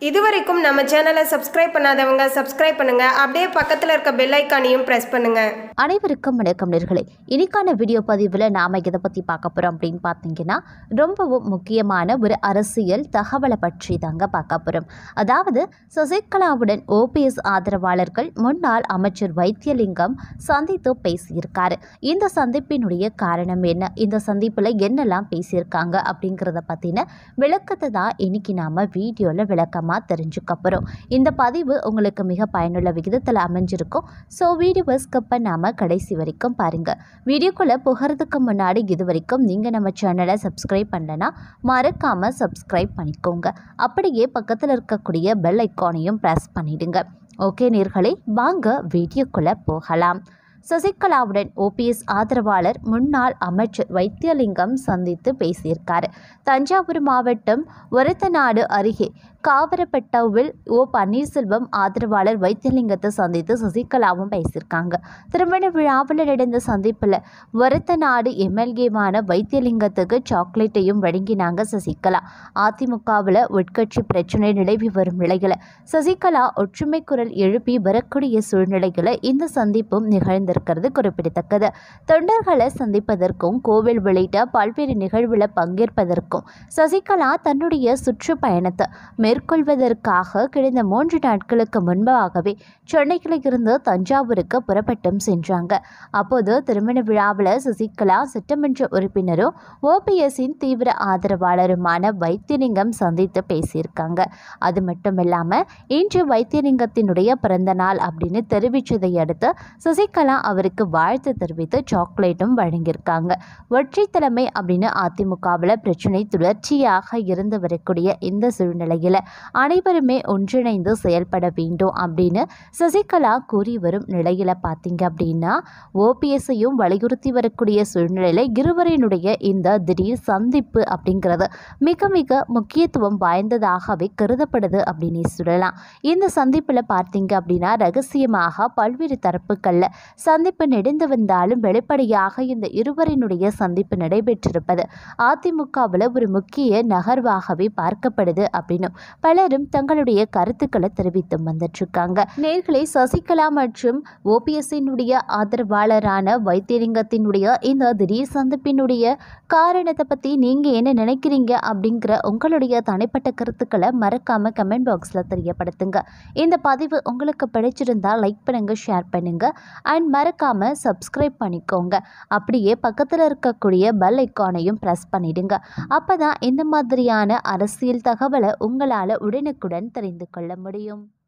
இதுவரைக்கும் நம்ம சேனலை சப்ஸ்கிரைப் பண்ணாதவங்க சப்ஸ்கிரைப் பண்ணுங்க அப்படியே பக்கத்தில் இருக்க பெல் ஐக்கானையும் ப்ரெஸ் பண்ணுங்க அனைவருக்கும் வணக்கம் நேர்களே இன்னைக்கான வீடியோ பதிவில் நாம் இதை பற்றி பார்க்க போகிறோம் அப்படின்னு பார்த்தீங்கன்னா ரொம்பவும் முக்கியமான ஒரு அரசியல் தகவலை பற்றி தாங்க பார்க்க போகிறோம் அதாவது சசிகலாவுடன் ஓபிஎஸ் ஆதரவாளர்கள் முன்னாள் அமைச்சர் வைத்தியலிங்கம் சந்தித்து பேசியிருக்காரு இந்த சந்திப்பினுடைய காரணம் என்ன இந்த சந்திப்பில் என்னெல்லாம் பேசியிருக்காங்க அப்படிங்கிறத பற்றின விளக்கத்தை தான் இன்னைக்கு நாம் வீடியோவில் விளக்கமாக தெரிஞ்சுக்க போகிறோம் இந்த பதிவு உங்களுக்கு மிக பயனுள்ள விகிதத்தில் அமைஞ்சிருக்கும் ஸோ வீடியோவை ஸ்கிப் பண்ணாமல் கடைசி வரைக்கும் பாருங்கள் வீடியோக்குள்ளே புகிறதுக்கு முன்னாடி இது வரைக்கும் நீங்கள் நம்ம சேனலை சப்ஸ்கிரைப் பண்ணலனா மறக்காமல் சப்ஸ்கிரைப் பண்ணிக்கோங்க அப்படியே பக்கத்தில் இருக்கக்கூடிய பெல் ஐக்கானையும் ப்ரெஸ் பண்ணிடுங்க ஓகே நேர்களே வாங்க வீடியோக்குள்ளே போகலாம் சசிகலாவுடன் ஓபிஎஸ் ஆதரவாளர் முன்னாள் அமைச்சர் வைத்தியலிங்கம் சந்தித்து பேசியிருக்காரு தஞ்சாவூர் மாவட்டம் ஒரத்தநாடு அருகே காவரப்பட்டாவில் ஓ பன்னீர்செல்வம் ஆதரவாளர் வைத்தியலிங்கத்தை சந்தித்து சசிகலாவும் பேசியிருக்காங்க திருமண விழாவில் நடந்த சந்திப்பில் ஒரத்தநாடு எம்எல்ஏவான வைத்தியலிங்கத்துக்கு சாக்லேட்டையும் வழங்கினாங்க சசிகலா அதிமுகவில் உட்கட்சி பிரச்சனை நிலவி வரும் நிலையில் சசிகலா ஒற்றுமை குரல் எழுப்பி வரக்கூடிய சூழ்நிலையில் இந்த சந்திப்பும் நிகழ்ந்திருக்கிறது குறிப்பிடத்தக்கது தொண்டர்களை சந்திப்பதற்கும் கோவில் உள்ளிட்ட பல்வேறு நிகழ்வில் பங்கேற்பதற்கும் சசிகலா தன்னுடைய சுற்றுப்பயணத்தை மேற்கொள்வதற்காக கடந்த மூன்று நாட்களுக்கு முன்பாகவே சென்னையில் இருந்து தஞ்சாவூருக்கு புறப்பட்டும் சென்றாங்க அப்போது திருமண விழாவில் சசிகலா சட்டமன்ற உறுப்பினரும் ஓபிஎஸ்ஸின் தீவிர ஆதரவாளருமான வைத்தியலிங்கம் சந்தித்து பேசியிருக்காங்க அது மட்டும் இல்லாமல் இன்று வைத்தியலிங்கத்தினுடைய பிறந்த நாள் அப்படின்னு தெரிவித்ததை அடுத்து சசிகலா அவருக்கு வாழ்த்து தெரிவித்து சாக்லேட்டும் வழங்கியிருக்காங்க ஒற்றை தலைமை அப்படின்னு அதிமுகவில் பிரச்சனை தொடர்ச்சியாக இருந்து வரக்கூடிய இந்த சூழ்நிலையில் அனைவருமே ஒன்றிணைந்து செயல்பட வேண்டும் அப்படின்னு சசிகலா கூறி வரும் நிலையில் பார்த்தீங்க அப்படின்னா ஓபிஎஸ்ஸையும் வலியுறுத்தி வரக்கூடிய சூழ்நிலையில் இருவரினுடைய இந்த திடீர் சந்திப்பு அப்படிங்கிறது மிக மிக முக்கியத்துவம் வாய்ந்ததாகவே கருதப்படுது அப்படின்னு சொல்லலாம் இந்த சந்திப்பில் பார்த்தீங்க அப்படின்னா ரகசியமாக பல்வேறு தரப்புகளில் சந்திப்பு நெடுந்து வந்தாலும் வெளிப்படையாக இந்த இருவரினுடைய சந்திப்பு நடைபெற்றிருப்பது அதிமுகவில் ஒரு முக்கிய நகர்வாகவே பார்க்கப்படுது அப்படின்னும் பலரும் தங்களுடைய கருத்துக்களை தெரிவித்து வந்துட்டுருக்காங்க நேர்களை சசிகலா மற்றும் ஓபிஎஸ்ஸினுடைய ஆதரவாளரான வைத்தியலிங்கத்தினுடைய இந்த திடீர் சந்திப்பினுடைய காரணத்தை பற்றி நீங்கள் என்ன நினைக்கிறீங்க அப்படிங்கிற உங்களுடைய தனிப்பட்ட கருத்துக்களை மறக்காமல் கமெண்ட் பாக்ஸில் தெரியப்படுத்துங்க இந்த பதிவு உங்களுக்கு பிடிச்சிருந்தா லைக் பண்ணுங்கள் ஷேர் பண்ணுங்கள் அண்ட் மறக்காமல் சப்ஸ்கிரைப் பண்ணிக்கோங்க அப்படியே பக்கத்தில் இருக்கக்கூடிய பெல் ஐக்கானையும் ப்ரெஸ் பண்ணிடுங்க அப்போ தான் இந்த மாதிரியான அரசியல் தகவலை உங்களால் உடனுக்குடன் தெரிந்து கொள்ள முடியும்